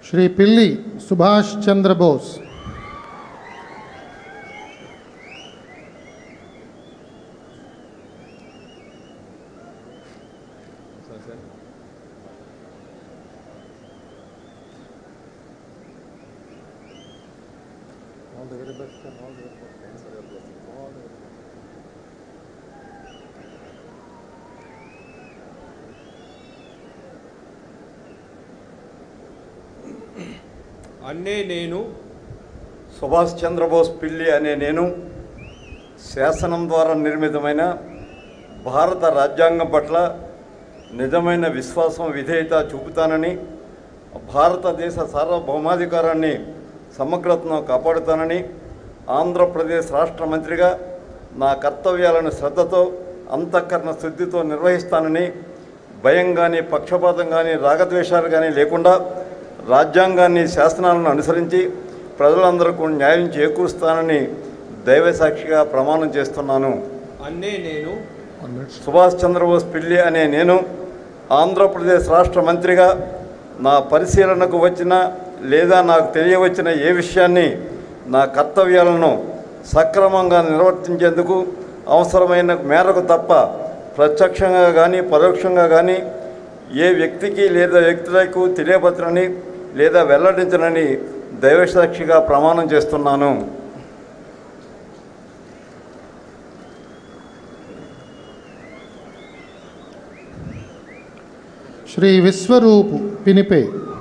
శ్రీ పిల్లి సుభాష్ చంద్రబోస్ అన్నే నేను సుభాష్ చంద్రబోస్ పిల్లి అనే నేను శాసనం ద్వారా నిర్మితమైన భారత రాజ్యాంగం పట్ల నిజమైన విశ్వాసం విధేయత చూపుతానని భారతదేశ సార్వభౌమాధికారాన్ని సమగ్రతను కాపాడుతానని ఆంధ్రప్రదేశ్ రాష్ట్ర మంత్రిగా నా కర్తవ్యాలను శ్రద్ధతో అంతఃకరణ శుద్ధితో నిర్వహిస్తానని భయం కానీ పక్షపాతం కానీ రాగద్వేషాలు కానీ లేకుండా రాజ్యాంగాన్ని శాసనాలను అనుసరించి ప్రజలందరికీ న్యాయం చేకూరుస్తానని దైవసాక్షిగా ప్రమాణం చేస్తున్నాను అన్నే నేను సుభాష్ చంద్రబోస్ పిల్లి అనే నేను ఆంధ్రప్రదేశ్ రాష్ట్ర మంత్రిగా నా పరిశీలనకు వచ్చిన లేదా నాకు తెలియవచ్చిన ఏ విషయాన్ని నా కర్తవ్యాలను సక్రమంగా నిర్వర్తించేందుకు అవసరమైన మేరకు తప్ప ప్రత్యక్షంగా కానీ పరోక్షంగా కానీ ఏ వ్యక్తికి లేదా వ్యక్తులకు తెలియపరచనని లేదా వెల్లడించనని దైవసాక్షిగా ప్రమాణం చేస్తున్నాను శ్రీ విశ్వరూపు పినిపే